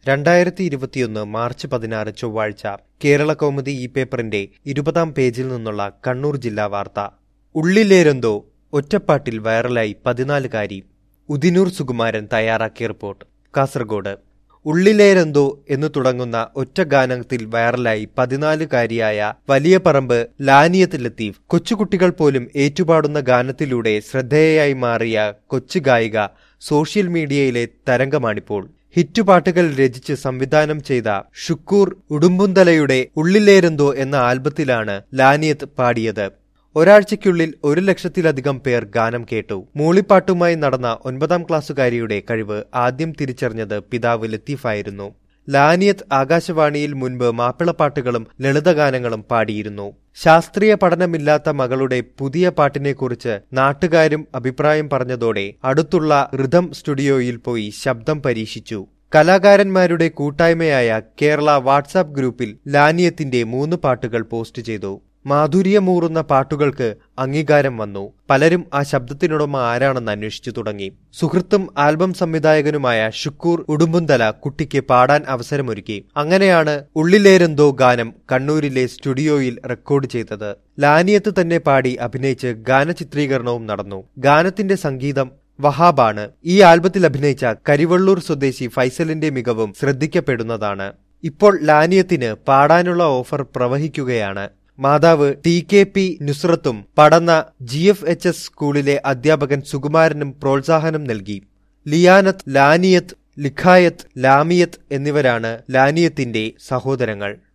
രണ്ടായിരത്തി ഇരുപത്തിയൊന്ന് മാർച്ച് പതിനാറ് ചൊവ്വാഴ്ച കേരള കൗമുദി ഈ പേപ്പറിന്റെ ഇരുപതാം പേജിൽ നിന്നുള്ള കണ്ണൂർ ജില്ലാ വാർത്ത ഉള്ളിലേരെന്തോ ഒറ്റപ്പാട്ടിൽ വൈറലായി പതിനാലുകാരി ഉദിനൂർ സുകുമാരൻ തയ്യാറാക്കിയ റിപ്പോർട്ട് കാസർഗോഡ് ഉള്ളിലേരെന്തോ എന്നു തുടങ്ങുന്ന ഒറ്റ ഗാനത്തിൽ വൈറലായി പതിനാലുകാരിയായ വലിയ പറമ്പ് ലാനിയത്ത് ലത്തീഫ് കൊച്ചുകുട്ടികൾ പോലും ഏറ്റുപാടുന്ന ഗാനത്തിലൂടെ ശ്രദ്ധേയയായി മാറിയ കൊച്ചു ഗായിക സോഷ്യൽ മീഡിയയിലെ തരംഗമാണിപ്പോൾ ഹിറ്റുപാട്ടുകൾ രചിച്ച് സംവിധാനം ചെയ്ത ഷുക്കൂർ ഉടുമ്പുന്തലയുടെ ഉള്ളിലേരെന്തോ എന്ന ആൽബത്തിലാണ് ലാനിയത്ത് പാടിയത് ഒരാഴ്ചയ്ക്കുള്ളിൽ ഒരു ലക്ഷത്തിലധികം പേർ ഗാനം കേട്ടു മൂളിപ്പാട്ടുമായി നടന്ന ഒൻപതാം ക്ലാസ്സുകാരിയുടെ കഴിവ് ആദ്യം തിരിച്ചറിഞ്ഞത് പിതാവ് ലത്തീഫായിരുന്നു ലാനിയത്ത് ആകാശവാണിയിൽ മുൻപ് മാപ്പിളപ്പാട്ടുകളും ലളിതഗാനങ്ങളും പാടിയിരുന്നു ശാസ്ത്രീയ പഠനമില്ലാത്ത മകളുടെ പുതിയ പാട്ടിനെക്കുറിച്ച് നാട്ടുകാരും അഭിപ്രായം പറഞ്ഞതോടെ അടുത്തുള്ള റിതം സ്റ്റുഡിയോയിൽ പോയി ശബ്ദം പരീക്ഷിച്ചു കലാകാരന്മാരുടെ കൂട്ടായ്മയായ കേരള വാട്സാപ്പ് ഗ്രൂപ്പിൽ ലാനിയത്തിന്റെ മൂന്ന് പാട്ടുകൾ പോസ്റ്റ് ചെയ്തു മാധുര്യമൂറുന്ന പാട്ടുകൾക്ക് അംഗീകാരം വന്നു പലരും ആ ശബ്ദത്തിനുടമ ആരാണെന്ന് അന്വേഷിച്ചു തുടങ്ങി സുഹൃത്തും ആൽബം സംവിധായകനുമായ ഷുക്കൂർ ഉടുമ്പുന്തല കുട്ടിക്ക് പാടാൻ അവസരമൊരുക്കി അങ്ങനെയാണ് ഉള്ളിലേരെന്തോ ഗാനം കണ്ണൂരിലെ സ്റ്റുഡിയോയിൽ റെക്കോർഡ് ചെയ്തത് ലാനിയത്ത് തന്നെ പാടി അഭിനയിച്ച് ഗാനചിത്രീകരണവും നടന്നു ഗാനത്തിന്റെ സംഗീതം വഹാബാണ് ഈ ആൽബത്തിൽ അഭിനയിച്ച കരിവള്ളൂർ സ്വദേശി ഫൈസലിന്റെ മികവും ശ്രദ്ധിക്കപ്പെടുന്നതാണ് ഇപ്പോൾ ലാനിയത്തിന് പാടാനുള്ള ഓഫർ പ്രവഹിക്കുകയാണ് മാതാവ് ടി കെ പി നുസ്രത്തും Padanna G F H S സ്കൂളിലെ അധ്യാപകൻ സുകുമാരനും പ്രോത്സാഹനം നൽകി ലിയാനത്ത് ലാനിയത്ത് ലിഖായത്ത് ലാമിയത്ത് എന്നിവരാണ് ലാനിയത്തിന്റെ സഹോദരങ്ങൾ